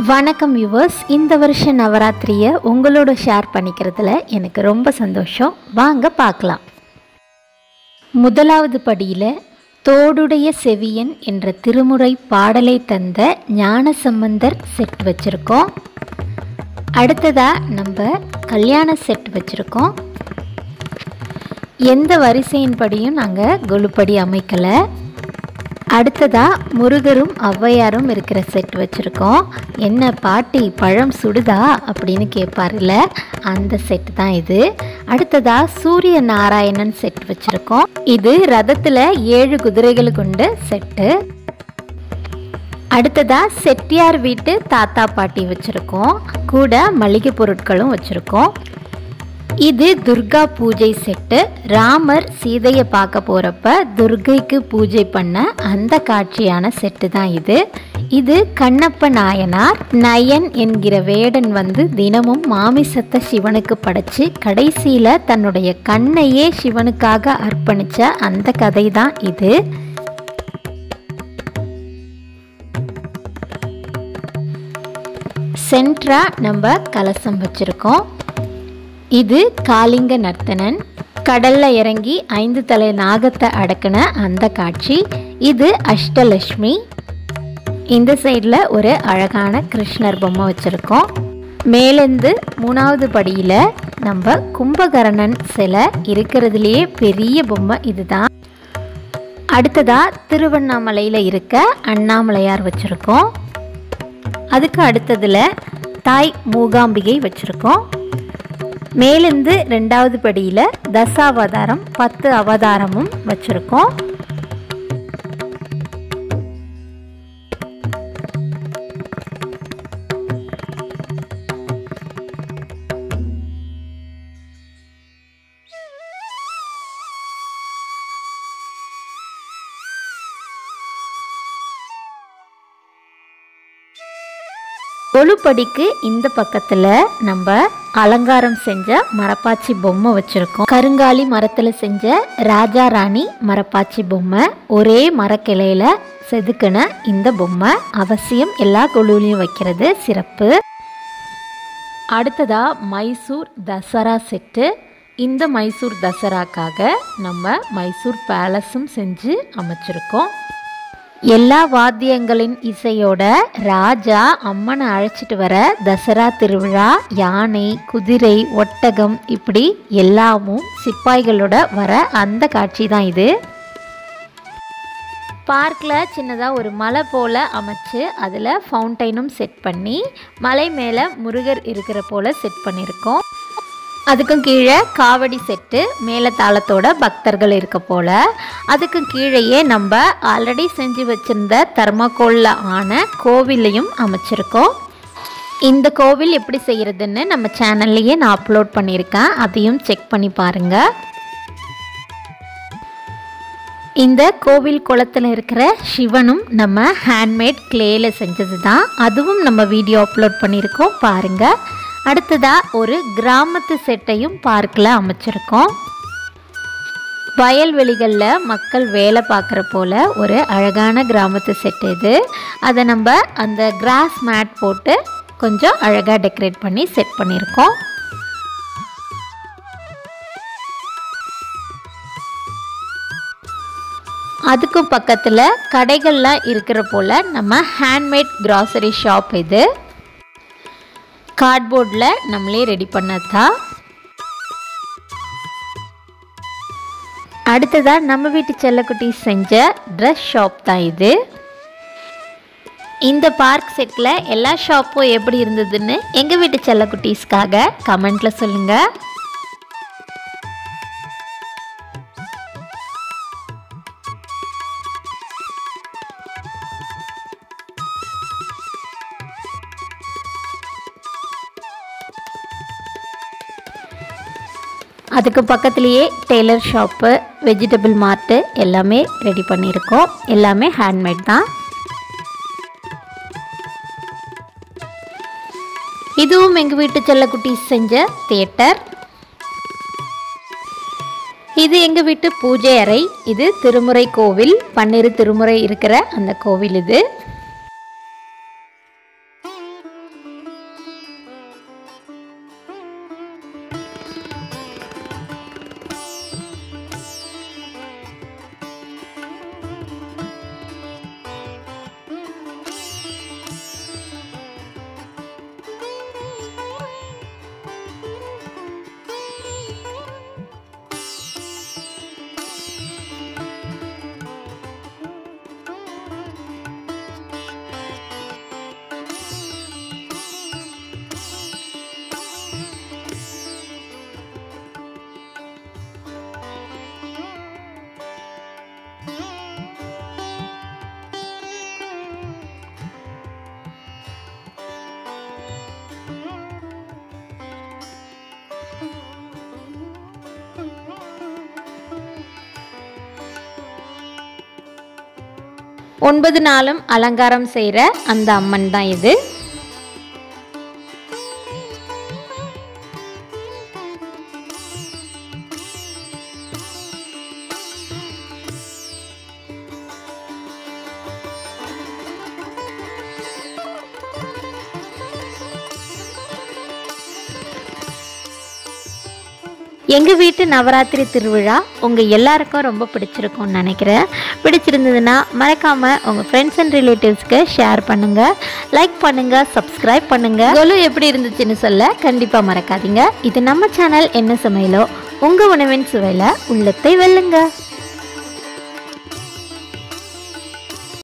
வணக்கம் யுவர்ஸ் இந்த வருஷ நவராத்திரியை உங்களோட ஷேர் பண்ணிக்கிறதுல எனக்கு ரொம்ப சந்தோஷம் வாங்க பார்க்கலாம் முதலாவது படியில் தோடுடைய செவியன் என்ற திருமுறை பாடலை தந்த ஞானசம்பந்தர் செட் வச்சுருக்கோம் அடுத்ததாக நம்ம கல்யாண செட் வச்சுருக்கோம் எந்த வரிசையின்படியும் நாங்கள் கொலுப்படி அமைக்கலை அடுத்ததாக முருகரும் ஔவையாரும் இருக்கிற செட் வச்சுருக்கோம் என்ன பாட்டி பழம் சுடுதா அப்படின்னு கேட்பார்ல அந்த செட் தான் இது அடுத்ததாக சூரிய நாராயணன் செட் வச்சுருக்கோம் இது ரதத்தில் ஏழு குதிரைகள் கொண்ட செட்டு அடுத்ததாக செட்டியார் வீட்டு தாத்தா பாட்டி வச்சுருக்கோம் கூட மளிகை பொருட்களும் வச்சுருக்கோம் இது துர்கா பூஜை செட்டு ராமர் சீதையை பார்க்க போகிறப்ப துர்கைக்கு பூஜை பண்ண அந்த காட்சியான செட்டு தான் இது இது கண்ணப்ப நாயனார் நயன் என்கிற வேடன் வந்து தினமும் மாமிசத்தை சிவனுக்கு படைச்சு கடைசியில் தன்னுடைய கண்ணையே சிவனுக்காக அர்ப்பணித்த அந்த கதை தான் இது சென்ட்ரா நம்ம கலசம் வச்சுருக்கோம் இது காளிங்க நர்த்தனன் கடல்ல இறங்கி ஐந்து தலை நாகத்தை அடக்கின அந்த காட்சி இது அஷ்டலட்சுமி இந்த சைடில் ஒரு அழகான கிருஷ்ணர் பொம்மை வச்சுருக்கோம் மேலேருந்து மூணாவது படியில் நம்ம கும்பகரணன் சிலை இருக்கிறதுலையே பெரிய பொம்மை இதுதான் அடுத்ததாக திருவண்ணாமலையில் இருக்க அண்ணாமலையார் வச்சுருக்கோம் அதுக்கு அடுத்ததில் தாய் மூகாம்பிகை வச்சுருக்கோம் மேலிருந்து ரெண்டாவது படியில் தசாவதாரம் பத்து அவதாரமும் வச்சுருக்கோம் கொலுப்படிக்கு இந்த பக்கத்தில் நம்ம அலங்காரம் செஞ்ச மரப்பாச்சி பொம்மை வச்சுருக்கோம் கருங்காலி மரத்தில் செஞ்ச ராஜா ராணி மரப்பாச்சி பொம்மை ஒரே மரக்கிளையில் செதுக்கின இந்த பொம்மை அவசியம் எல்லா கொலுவிலையும் வைக்கிறது சிறப்பு அடுத்ததாக மைசூர் தசரா செட்டு இந்த மைசூர் தசராக்காக நம்ம மைசூர் பேலஸும் செஞ்சு அமைச்சிருக்கோம் எல்லா வாத்தியங்களின் இசையோட ராஜா அம்மனை அழைச்சிட்டு வர தசரா திருவிழா யானை குதிரை ஒட்டகம் இப்படி எல்லாமும் சிப்பாய்களோட வர அந்த காட்சி தான் இது பார்க்கில் சின்னதாக ஒரு மலை போல் அமைச்சு அதில் ஃபவுண்டைனும் செட் பண்ணி மலை மேலே முருகர் இருக்கிற போல் செட் பண்ணியிருக்கோம் அதுக்கும் கீழே காவடி செட்டு மேலே தாளத்தோட பக்தர்கள் இருக்க போல் அதுக்கும் கீழேயே நம்ம ஆல்ரெடி செஞ்சு வச்சுருந்த தர்மாக்கோலில் ஆன கோவிலையும் அமைச்சிருக்கோம் இந்த கோவில் எப்படி செய்கிறதுன்னு நம்ம சேனல்லையே நான் அப்லோட் பண்ணியிருக்கேன் அதையும் செக் பண்ணி பாருங்கள் இந்த கோவில் குளத்தில் இருக்கிற சிவனும் நம்ம ஹேண்ட்மேட் கிளேயில் செஞ்சது தான் அதுவும் நம்ம வீடியோ அப்லோட் பண்ணியிருக்கோம் பாருங்கள் அடுத்ததாக ஒரு கிராமத்து செட்டையும் பார்க்கில் அமைச்சிருக்கோம் வயல்வெளிகளில் மக்கள் வேலை பார்க்குற போல் ஒரு அழகான கிராமத்து செட் இது அதை நம்ம அந்த கிராஸ் மேட் போட்டு கொஞ்சம் அழகாக டெக்கரேட் பண்ணி செட் பண்ணியிருக்கோம் அதுக்கும் பக்கத்தில் கடைகள்லாம் இருக்கிற போல் நம்ம ஹேண்ட்மேட் கிராசரி ஷாப் இது கார்ட்போர்டில் நம்மளே ரெடி பண்ணது தான் அடுத்ததாக நம்ம வீட்டு செல்லக்குட்டி செஞ்ச ட்ரெஸ் ஷாப் தான் இது இந்த பார்க் செட்டில் எல்லா ஷாப்பும் எப்படி இருந்ததுன்னு எங்கள் வீட்டு செல்லக்குட்டீஸ்க்காக கமெண்ட்டில் சொல்லுங்கள் அதுக்கு பக்கத்துலேயே டெய்லர் ஷாப்பு வெஜிடபிள் மார்ட்டு எல்லாமே ரெடி பண்ணியிருக்கோம் எல்லாமே ஹேண்ட்மேட் தான் இதுவும் எங்கள் வீட்டு செல்லக்குட்டி செஞ்ச தியேட்டர் இது எங்கள் வீட்டு பூஜை அறை இது திருமுறை கோவில் பன்னிரு திருமுறை இருக்கிற அந்த கோவில் இது ஒன்பது நாளும் அலங்காரம் செய்கிற அந்த அம்மன் தான் இது எங்கள் வீட்டு நவராத்திரி திருவிழா உங்கள் எல்லாருக்கும் ரொம்ப பிடிச்சிருக்கும்னு நினைக்கிறேன் பிடிச்சிருந்ததுன்னா மறக்காமல் உங்கள் ஃப்ரெண்ட்ஸ் அண்ட் ரிலேட்டிவ்ஸ்க்கு ஷேர் பண்ணுங்கள் லைக் பண்ணுங்கள் சப்ஸ்கிரைப் பண்ணுங்கள் கொலு எப்படி இருந்துச்சுன்னு சொல்ல கண்டிப்பாக மறக்காதீங்க இது நம்ம சேனல் என்ன சமையலோ உங்கள் உணவின் சுவையில் உள்ளத்தை வெல்லுங்க